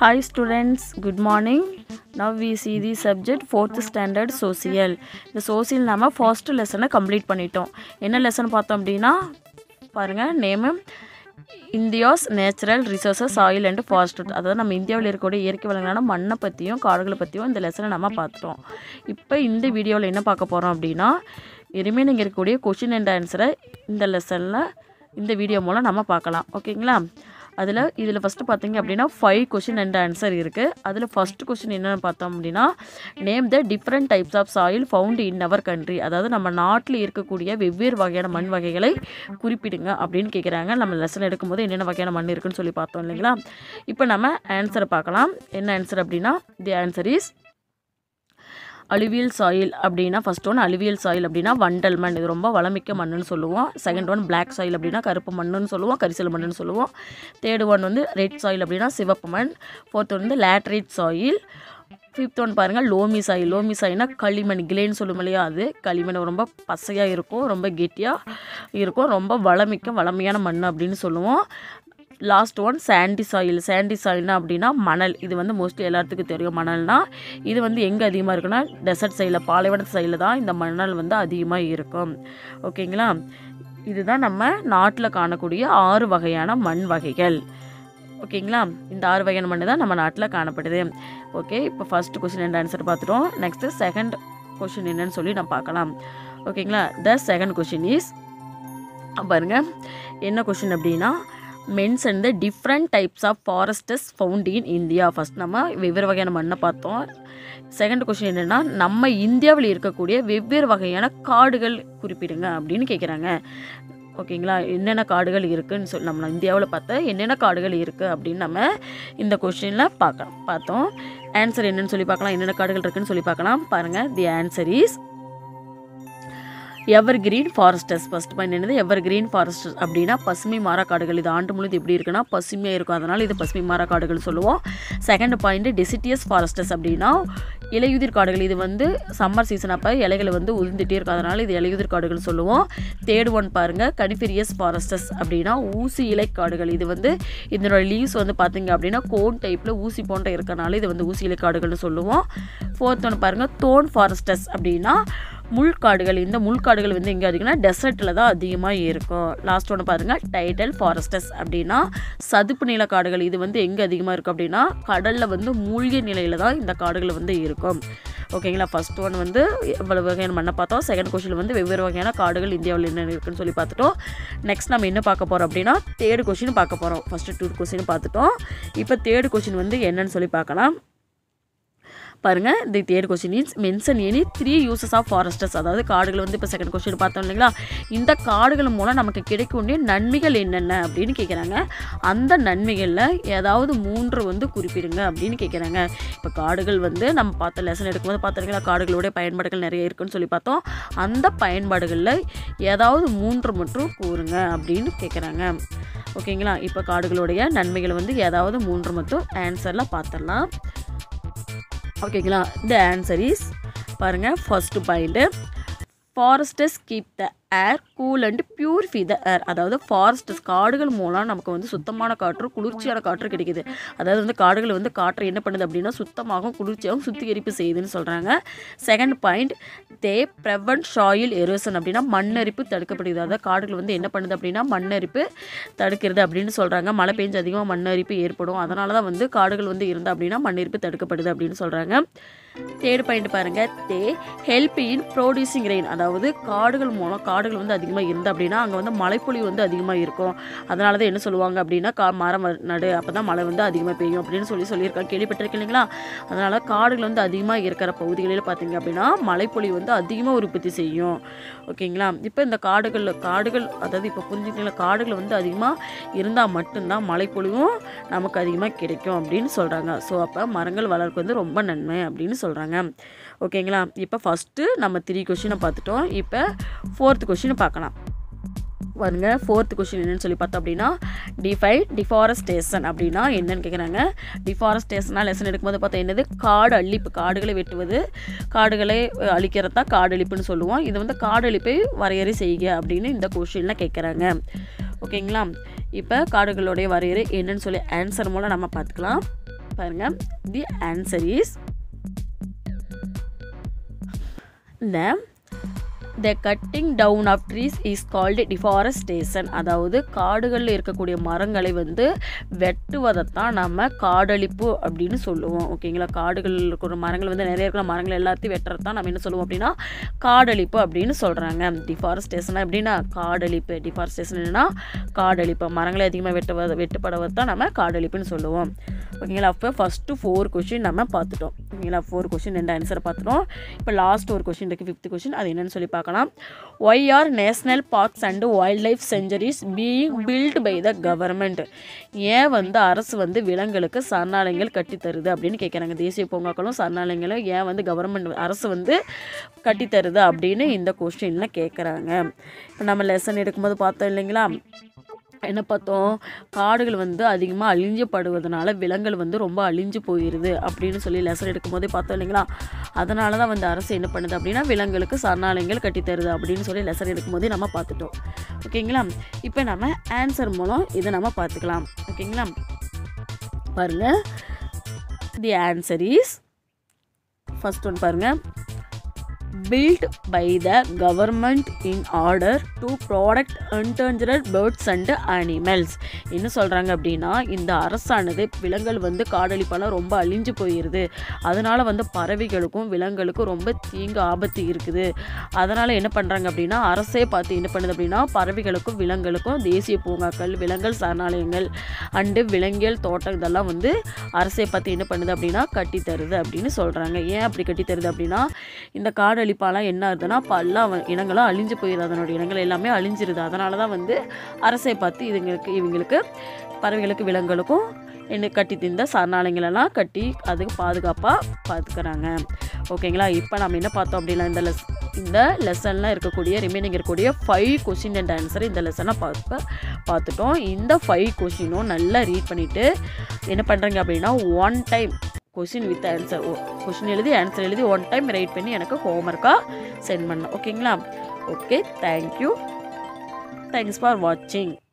Hi students, good morning. Now we see the subject fourth standard social. இந்த social நாம first lesson complete பண்ணிட்டோம் என்ன lesson பார்த்தோம் அப்படின்னா பாருங்கள் name India's natural resources soil and forest அதாவது நம்ம இந்தியாவில் இருக்கக்கூடிய இயற்கை வளங்களான மண்ணை பற்றியும் காடுகளை பற்றியும் இந்த லெசனை நம்ம பார்த்துட்டோம் இப்போ இந்த வீடியோவில் என்ன பார்க்க போகிறோம் அப்படின்னா ரிமைனிங் இருக்கக்கூடிய கொஷின் அண்ட் ஆன்சரை இந்த லெசனில் இந்த வீடியோ மூலம் நம்ம பார்க்கலாம் ஓகேங்களா அதில் இதில் ஃபஸ்ட்டு பார்த்தீங்க அப்படின்னா ஃபைவ் கொஷின் அண்ட் ஆன்சர் இருக்குது அதில் ஃபஸ்ட்டு கொஷின் என்னென்னு பார்த்தோம் அப்படின்னா name the different types of soil found in our country அதாவது நம்ம நாட்டில் இருக்கக்கூடிய வெவ்வேறு வகையான மண் வகைகளை குறிப்பிடுங்க அப்படின்னு கேட்குறாங்க நம்ம லெசன் எடுக்கும்போது என்னென்ன வகையான மண் இருக்குன்னு சொல்லி பார்த்தோம் இல்லைங்களா இப்போ நம்ம ஆன்சரை பார்க்கலாம் என்ன ஆன்சர் அப்படின்னா the answer is alluvial soil அப்படின்னா ஃபஸ்ட் ஒன் அலுவியல் சாயில் அப்படின்னா வண்டல் மண் இது ரொம்ப வளமிக்க மண்ணுன்னு சொல்லுவோம் செகண்ட் ஒன் பிளாக் சாயில் அப்படின்னா கருப்பு மண்ணுன்னு சொல்லுவோம் கரிசல் மண்ணுன்னு சொல்லுவோம் தேர்ட் ஒன் வந்து ரெட் சாயில் அப்படின்னா சிவப்பு மண் ஃபோர்த் ஒன் வந்து லேட்ரைட் சாயில் ஃபிஃப்த் ஒன் பாருங்கள் லோமி சாயில் லோமி சாயினா களிமண் கிளேன்னு சொல்லும் இல்லையா அது களிமண் ரொம்ப பசையாக இருக்கும் ரொம்ப கெட்டியாக இருக்கும் ரொம்ப வளமிக்க வளமையான மண் அப்படின்னு சொல்லுவோம் last one sandy soil sandy சாயில்னா அப்படின்னா மணல் இது வந்து மோஸ்ட்லி எல்லாத்துக்கும் தெரியும் மணல்னா இது வந்து எங்கே அதிகமாக இருக்குன்னா டெசர்ட் சைடில் பாலைவன சைடில் தான் இந்த மணல் வந்து அதிகமாக இருக்கும் ஓகேங்களா இதுதான் நம்ம நாட்டில் காணக்கூடிய ஆறு வகையான மண் வகைகள் ஓகேங்களா இந்த ஆறு வகையான மண் தான் நம்ம நாட்டில் காணப்படுது ஓகே இப்போ ஃபர்ஸ்ட் கொஸ்டின் அண்ட் ஆன்சர் பார்த்துட்டோம் நெக்ஸ்ட்டு செகண்ட் கொஷின் என்னன்னு சொல்லி நம்ம பார்க்கலாம் ஓகேங்களா த செகண்ட் கொஷின் இஸ் பாருங்க என்ன கொஷின் அப்படின்னா mention the different types of forests found in India first நம்ம வெவ்வேறு வகையான மண்ணை பார்த்தோம் செகண்ட் கொஷின் என்னென்னா நம்ம இந்தியாவில் இருக்கக்கூடிய வெவ்வேறு வகையான காடுகள் குறிப்பிடுங்க அப்படின்னு கேட்குறாங்க ஓகேங்களா என்னென்ன காடுகள் இருக்குதுன்னு சொல்லி நம்ம இந்தியாவில் பார்த்தா என்னென்ன காடுகள் இருக்குது அப்படின்னு நம்ம இந்த கொஷினில் பார்க்கலாம் பார்த்தோம் ஆன்சர் என்னன்னு சொல்லி பார்க்கலாம் என்னென்ன காடுகள் இருக்குன்னு சொல்லி பார்க்கலாம் பாருங்கள் the answer is evergreen forests first point என்னது எவர் கிரீன் ஃபாரஸ்டர்ஸ் அப்படின்னா பசுமை மரக்காடுகள் இது ஆண்டு முழுது எப்படி இருக்குன்னா பசுமையாக இருக்கும் அதனால் இது பசுமை மரக்காடுகள் சொல்லுவோம் செகண்ட் பாயிண்ட் டெசிட்டியஸ் ஃபாரஸ்டர்ஸ் அப்படின்னா இலையுதிர் காடுகள் இது வந்து சம்மர் சீசன் அப்போ இலைகளை வந்து உதிர்ந்துட்டே இருக்கும் அதனால் இது இலையுதிர் காடுகள் சொல்லுவோம் தேர்ட் ஒன் பாருங்கள் கனிஃபெரியஸ் ஃபாரஸ்டர்ஸ் அப்படின்னா ஊசி இலை காடுகள் இது வந்து இதனோட லீவ்ஸ் வந்து பார்த்தீங்க அப்படின்னா கோன் டைப்பில் ஊசி போன்ற இருக்கனால இது வந்து ஊசி இலை காடுகள்னு சொல்லுவோம் ஃபோர்த் ஒன் பாருங்கள் தோன் ஃபாரஸ்டர்ஸ் அப்படின்னா முள்காடுகள் இந்த முள்காடுகள் வந்து எங்கே அதிகம்னா டெசர்ட்டில் தான் அதிகமாக இருக்கும் லாஸ்ட் ஒன்று பாருங்கள் டைட்டல் ஃபாரஸ்டஸ் அப்படின்னா சதுப்பு நில காடுகள் இது வந்து எங்கே அதிகமாக இருக்கும் அப்படின்னா கடலில் வந்து மூழ்கிய நிலையில் தான் இந்த காடுகள் வந்து இருக்கும் ஓகேங்களா ஃபஸ்ட் ஒன் வந்து இவ்வளவு வகையான மண்ணை பார்த்தோம் செகண்ட் கொஷின் வந்து வெவ்வேறு வகையான காடுகள் இந்தியாவில் என்னென்ன இருக்குன்னு சொல்லி பார்த்துட்டோம் நெக்ஸ்ட் நம்ம என்ன பார்க்க போகிறோம் அப்படின்னா தேர்டு கொஷின் பார்க்க போகிறோம் ஃபஸ்ட்டு டூ கொஷின் பார்த்துட்டோம் இப்போ தேர்டு கொஷின் வந்து என்னன்னு சொல்லி பார்க்கலாம் பாருங்கள் the third question is mention any three uses of forests அதாவது காடுகள் வந்து இப்போ செகண்ட் கொஸ்டின் பார்த்தோம் இல்லைங்களா இந்த காடுகள் மூலம் நமக்கு கிடைக்கக்கூடிய நன்மைகள் என்னென்ன அப்படின்னு கேட்குறாங்க அந்த நன்மைகளில் ஏதாவது மூன்று வந்து குறிப்பிடுங்க அப்படின்னு கேட்குறாங்க இப்போ காடுகள் வந்து நம்ம பார்த்த லெசன் எடுக்கும்போது பார்த்தீங்களா காடுகளுடைய பயன்பாடுகள் நிறைய இருக்குன்னு சொல்லி பார்த்தோம் அந்த பயன்பாடுகளில் ஏதாவது மூன்று மட்டும் கூறுங்க அப்படின்னு கேட்குறாங்க ஓகேங்களா இப்போ காடுகளுடைய நன்மைகள் வந்து ஏதாவது மூன்று மட்டும் ஆன்சரில் பார்த்துடலாம் ஓகேங்களா இந்த ஆன்சர் இஸ் பாருங்கள் first point forests keep the air cool and purify the air அதாவது ஃபாரஸ்டர்ஸ் காடுகள் மூலம் நமக்கு வந்து சுத்தமான காற்று குளிர்ச்சியான காற்று கிடைக்குது அதாவது வந்து காடுகள் வந்து காற்றை என்ன பண்ணுது அப்படின்னா சுத்தமாகவும் குளிர்ச்சியாகவும் சுத்திகரிப்பு செய்யுதுன்னு சொல்கிறாங்க second point they prevent soil erosion அப்படின்னா மண்ணரிப்பு தடுக்கப்படுகிறது அதாவது காடுகள் வந்து என்ன பண்ணுது அப்படின்னா மண்ணரிப்பு தடுக்கிறது அப்படின்னு சொல்கிறாங்க மழை பெஞ்சு அதிகமாக மண்ணரிப்பு ஏற்படும் அதனால தான் வந்து காடுகள் வந்து இருந்தால் அப்படின்னா மண்ணரிப்பு தடுக்கப்படுது அப்படின்னு சொல்கிறாங்க தேர்ட் பாயிண்ட் பாருங்கள் they help in producing rain அதாவது காடுகள் மூலம் காடுகள் வந்து அதிகமாக இருந்து அப்படின்னா அங்கே வந்து மழைப்பொழிவு வந்து அதிகமாக இருக்கும் அதனால தான் என்ன சொல்லுவாங்க அப்படின்னா கா மரம் நடு அப்போ தான் மழை வந்து அதிகமாக பெய்யும் அப்படின்னு சொல்லி சொல்லியிருக்காங்க கேள்விப்பட்டிருக்கீங்க இல்லைங்களா அதனால் காடுகள் வந்து அதிகமாக இருக்கிற பகுதிகளில் பார்த்தீங்க அப்படின்னா மழைப்பொழிவு வந்து அதிகமாக உற்பத்தி செய்யும் ஓகேங்களா இப்போ இந்த காடுகள் காடுகள் அதாவது இப்போ புரிஞ்சுக்கலாம் காடுகள் வந்து அதிகமாக இருந்தால் மட்டும்தான் மழைப்பொழிவும் நமக்கு அதிகமாக கிடைக்கும் அப்படின்னு சொல்கிறாங்க ஸோ அப்போ மரங்கள் வளர்க்கு வந்து ரொம்ப நன்மை அப்படின்னு சொல்கிறாங்க ஓகேங்களா இப்போ ஃபஸ்ட்டு நம்ம த்ரீ கொஷினை பார்த்துட்டோம் இப்போ ஃபோர்த் கொஷினை பார்க்கலாம் பாருங்க ஃபோர்த் கொஷின் என்னன்னு சொல்லி பார்த்தோம் அப்படின்னா டிஃபை டிஃபாரஸ்டேஷன் அப்படின்னா என்னன்னு கேட்குறாங்க டிஃபாரஸ்டேஷனாக லெசன் எடுக்கும்போது பார்த்தா என்னது காடு அழிப்பு காடுகளை வெட்டுவது காடுகளை அழிக்கிறது தான் காடு அழிப்புன்னு சொல்லுவோம் இது வந்து காடு அழிப்பை வரையறை செய்க அப்படின்னு இந்த கொஷினில் கேட்குறாங்க ஓகேங்களா இப்போ காடுகளுடைய வரையறை என்னன்னு சொல்லி ஆன்சர் மூலம் நம்ம பார்த்துக்கலாம் பாருங்க தி ஆன்சர் இஸ் இந்த the cutting down of trees is called deforestation அதாவது காடுகளில் இருக்கக்கூடிய மரங்களை வந்து வெட்டுவதைத்தான் நம்ம காடழிப்பு அப்படின்னு சொல்லுவோம் ஓகேங்களா காடுகளில் இருக்கிற மரங்கள் வந்து நிறைய இருக்கிற மரங்கள் எல்லாத்தையும் வெட்டுறது தான் நம்ம என்ன சொல்லுவோம் அப்படின்னா காடழிப்பு அப்படின்னு சொல்கிறாங்க டிஃபாரஸ்டேஷன் எப்படின்னா காடழிப்பு டிஃபாரஸ்டேஷன் என்னன்னா காடழிப்பு மரங்களை அதிகமாக வெட்டுவத வெட்டுப்படுவது தான் நம்ம காடழிப்புன்னு சொல்லுவோம் ஓகேங்களா அப்போ ஃபஸ்ட்டு ஃபோர் கொஷின் நம்ம பார்த்துட்டோம் ஓகேங்களா ஃபோர் கொஷின் ரெண்டு ஆன்சரை பார்த்துட்டோம் இப்போ லாஸ்ட் ஒரு கொஷின் இருக்குது ஃபிஃப்த் கொஷின் அது என்னன்னு சொல்லி பார்க்கலாம் why are national parks and wildlife sanctuaries being built by the government ஏன் வந்து அரசு வந்து விலங்குகளுக்கு சரணாலயங்கள் கட்டித்தருது அப்படின்னு கேட்குறாங்க தேசிய பூங்காக்களும் சரணாலயங்களும் ஏன் வந்து கவர்மெண்ட் அரசு வந்து கட்டித்தருது அப்படின்னு இந்த கொஸ்டினில் கேட்குறாங்க இப்போ நம்ம லெசன் எடுக்கும்போது பார்த்தோம் இல்லைங்களா என்ன பார்த்தோம் காடுகள் வந்து அதிகமாக அழிஞ்சப்படுவதனால விலங்குகள் வந்து ரொம்ப அழிஞ்சு போயிடுது அப்படின்னு சொல்லி லெசன் எடுக்கும்போதே பார்த்தோம் இல்லைங்களா அதனால தான் வந்து அரசு என்ன பண்ணுது அப்படின்னா விலங்குகளுக்கு சரணாலயங்கள் கட்டித்தருது அப்படின்னு சொல்லி லெசன் எடுக்கும்போதே நம்ம பார்த்துட்டோம் ஓகேங்களா இப்போ நம்ம ஆன்சர் மூலம் இதை நம்ம பார்த்துக்கலாம் ஓகேங்களா பாருங்க the answer is first one பாருங்க built by the government in order to protect endangered birds and animals என்ன சொல்கிறாங்க அப்படின்னா இந்த அரசானது விலங்குகள் வந்து காடழிப்பால் ரொம்ப அழிஞ்சு போயிடுது அதனால் வந்து பறவைகளுக்கும் விலங்குகளுக்கும் ரொம்ப தீங்கு ஆபத்து இருக்குது அதனால் என்ன பண்ணுறாங்க அப்படின்னா அரசே பார்த்து என்ன பண்ணுது அப்படின்னா பறவைகளுக்கும் விலங்குகளுக்கும் தேசிய பூங்காக்கள் விலங்குகள் சரணாலயங்கள் அண்டு விலங்கியல் தோட்டம் இதெல்லாம் வந்து அரசே பார்த்து என்ன பண்ணுது அப்படின்னா கட்டி தருது அப்படின்னு சொல்கிறாங்க ஏன் அப்படி கட்டி தருது அப்படின்னா இந்த காடழிப்பாலாம் என்ன ஆகுதுன்னா பல்லா இனங்களும் அழிஞ்சு போயிடுது அதனுடைய இனங்கள் எல்லாமே அழிஞ்சிருது அதனால தான் வந்து அரசை பார்த்து இதுங்களுக்கு இவங்களுக்கு பறவைகளுக்கு விலங்குகளுக்கும் என்ன கட்டி திந்த சரணாலயங்களெல்லாம் கட்டி அதுக்கு பாதுகாப்பாக பார்த்துக்கிறாங்க ஓகேங்களா இப்போ நம்ம என்ன பார்த்தோம் அப்படின்னா இந்த லெஸ் இந்த லெசனில் இருக்கக்கூடிய ரிமைனிங் இருக்கக்கூடிய ஃபைவ் கொஷின் அண்ட் ஆன்சர் இந்த லெசனை பார்க்க பார்த்துட்டோம் இந்த ஃபைவ் கொஷினும் நல்லா ரீட் பண்ணிவிட்டு என்ன பண்ணுறீங்க அப்படின்னா one time question with answer question எழுதி ஆன்சர் எழுதி ஒன் டைம் ரைட் பண்ணி எனக்கு ஹோம்ஒர்க்காக சென்ட் பண்ணேன் ஓகேங்களா ஓகே தேங்க்யூ தேங்க்ஸ் ஃபார் வாட்சிங்